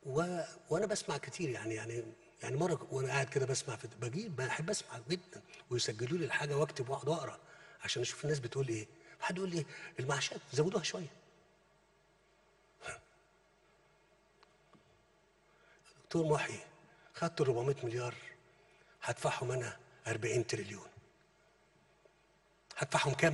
و... وانا بسمع كتير يعني يعني يعني مره وانا قاعد كده بسمع في بجيب بحب اسمع جدا ويسجلوا لي الحاجه واكتب واقعد اقرا عشان اشوف الناس بتقول ايه حد يقول لي المعاشات زودوها شويه دكتور محي خدت 400 مليار هدفعهم انا 40 تريليون هدفعهم كام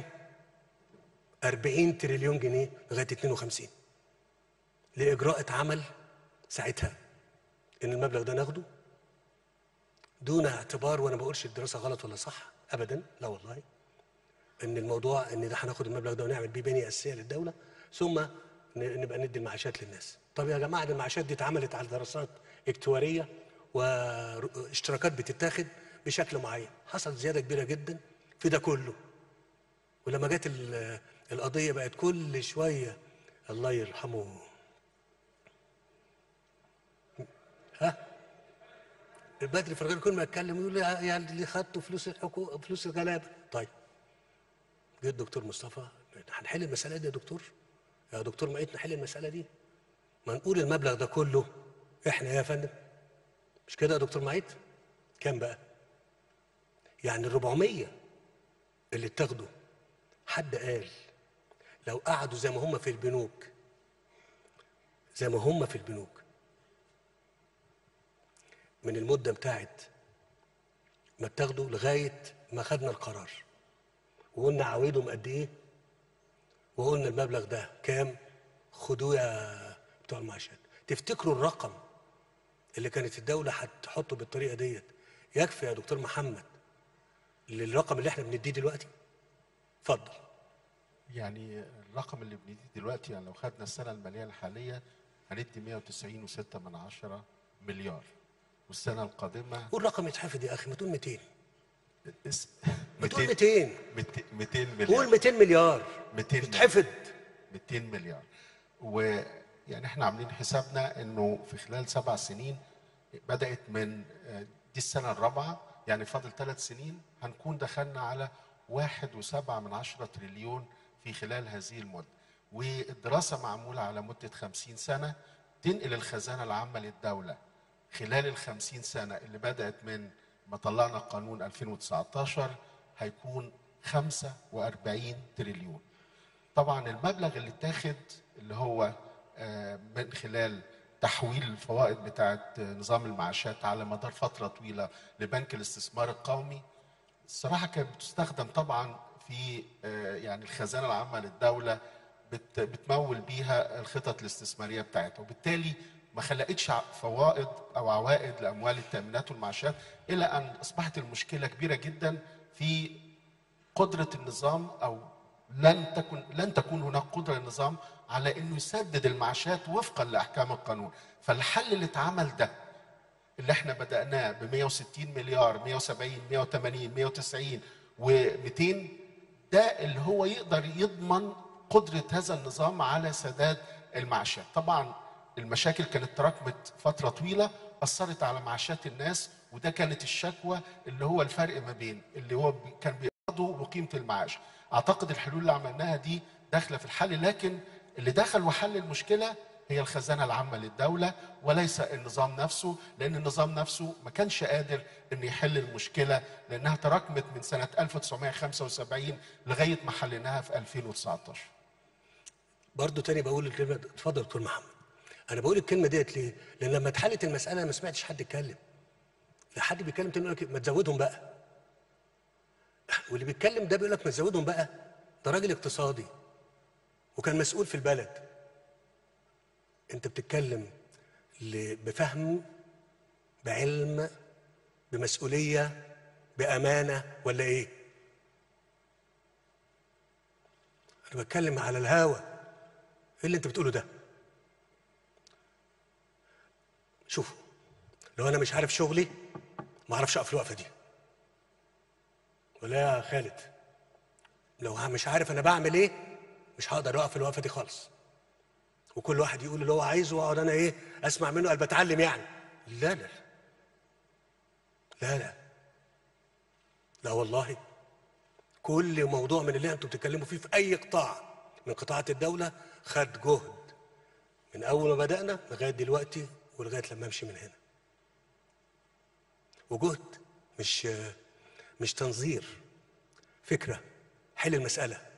40 تريليون جنيه لغايه 52 لاجراء اتعمل ساعتها ان المبلغ ده ناخده دون اعتبار وانا ما بقولش الدراسه غلط ولا صح ابدا لا والله ان الموضوع ان ده هناخد المبلغ ده ونعمل بيه بنيه اساسيه للدوله ثم ن- نبقى ندي المعاشات للناس طب يا جماعه دي المعاشات دي اتعملت على دراسات اكتواريه واشتراكات بتتاخد بشكل معين حصلت زياده كبيره جدا في ده كله ولما جت ال- القضيه بقت كل شويه الله يرحمه ها البدري في الغير كل ما يتكلم يقول لي يا اللي خدتوا فلوس الحكومه فلوس الغلابه طيب جه الدكتور مصطفى هنحل المساله دي يا دكتور يا دكتور معيط نحل المساله دي ما نقول المبلغ ده كله احنا يا فندم مش كده يا دكتور معيط كام بقى يعني ال 400 اللي اتاخدوا حد قال لو قعدوا زي ما هم في البنوك زي ما هم في البنوك من المده بتاعت ما اتاخدوا لغايه ما خدنا القرار وقلنا عوايدهم قد ايه وقلنا المبلغ ده كام خدوه يا بتوع المعاشات تفتكروا الرقم اللي كانت الدوله هتحطه بالطريقه ديت يكفي يا دكتور محمد للرقم اللي احنا بنديه دلوقتي اتفضل يعني الرقم اللي بنديه دلوقتي يعني لو خدنا السنه الماليه الحاليه هندي 190 و6 من عشرة مليار والسنه القادمه قول رقم يتحفظ يا اخي ما تقول 200 اس- ما تقول 200 200 200 مليار قول 200 مليار 200 يتحفظ 200 مليار ويعني احنا عاملين حسابنا انه في خلال سبع سنين بدات من آه، دي السنه الرابعه يعني فاضل ثلاث سنين هنكون دخلنا على واحد وسبعة من عشرة تريليون في خلال هذه المدة والدراسة معمولة على مدة خمسين سنة تنقل الخزانة العامة للدولة خلال الخمسين سنة اللي بدأت من ما طلعنا قانون 2019 هيكون 45 تريليون طبعا المبلغ اللي اتاخد اللي هو آه، من خلال تحويل الفوائد بتاعه نظام المعاشات على مدار فتره طويله لبنك الاستثمار القومي الصراحه كانت بتستخدم طبعا في آه، يعني الخزانه العامه للدوله بت- بتمول بيها الخطط الاستثماريه بتاعتها وبالتالي ما خلقتش ع- فوائد او عوائد لاموال التامينات والمعاشات الى ان اصبحت المشكله كبيره جدا في قدرة النظام أو لن تكن لن تكون هناك قدرة للنظام على إنه يسدد المعاشات وفقا لأحكام القانون، فالحل اللي اتعمل ده اللي احنا بدأناه ب 160 مليار 170 180 190 و200 ده اللي هو يقدر يضمن قدرة هذا النظام على سداد المعاشات طبعا المشاكل كانت تراكمت فترة طويلة أثرت على معاشات الناس وده كانت الشكوى اللي هو الفرق ما بين اللي هو بي- كان بيقبضوا وقيمة المعاش أعتقد الحلول اللي عملناها دي داخلة في الحل لكن اللي دخل وحل المشكلة هي الخزانة العامة للدولة وليس النظام نفسه لأن النظام نفسه ما كانش قادر أن يحل المشكلة لأنها تراكمت من سنة 1975 لغاية ما حليناها في 2019 برضه تاني بقول الكلمه اتفضل دكتور محمد انا بقول الكلمه ديت ليه لان لما اتحلت المساله ما سمعتش حد يتكلم لا حد بيتكلم تاني يقول لك ما تزودهم بقى واللي بيتكلم ده بيقول لك ما تزودهم بقى ده راجل اقتصادي وكان مسؤول في البلد انت بتتكلم ل- بفهم بعلم بمسؤوليه بامانه ولا ايه انا بتكلم على الهوا ايه اللي انت بتقوله ده شوفوا لو انا مش عارف شغلي ما اعرفش اقف الوقفه دي ولا يا خالد لو ها- مش عارف انا بعمل ايه مش هقدر اقف الوقفه دي خالص وكل واحد يقول اللي هو عايزه واقعد انا ايه اسمع منه قال بتعلم يعني لا لا لا لا لا والله كل موضوع من اللي انتم بتتكلموا فيه في اي قطاع من قطاعات الدوله خد جهد من اول ما بدانا لغايه دلوقتي ولغايه لما امشي من هنا وجهد مش مش تنظير فكره حل المساله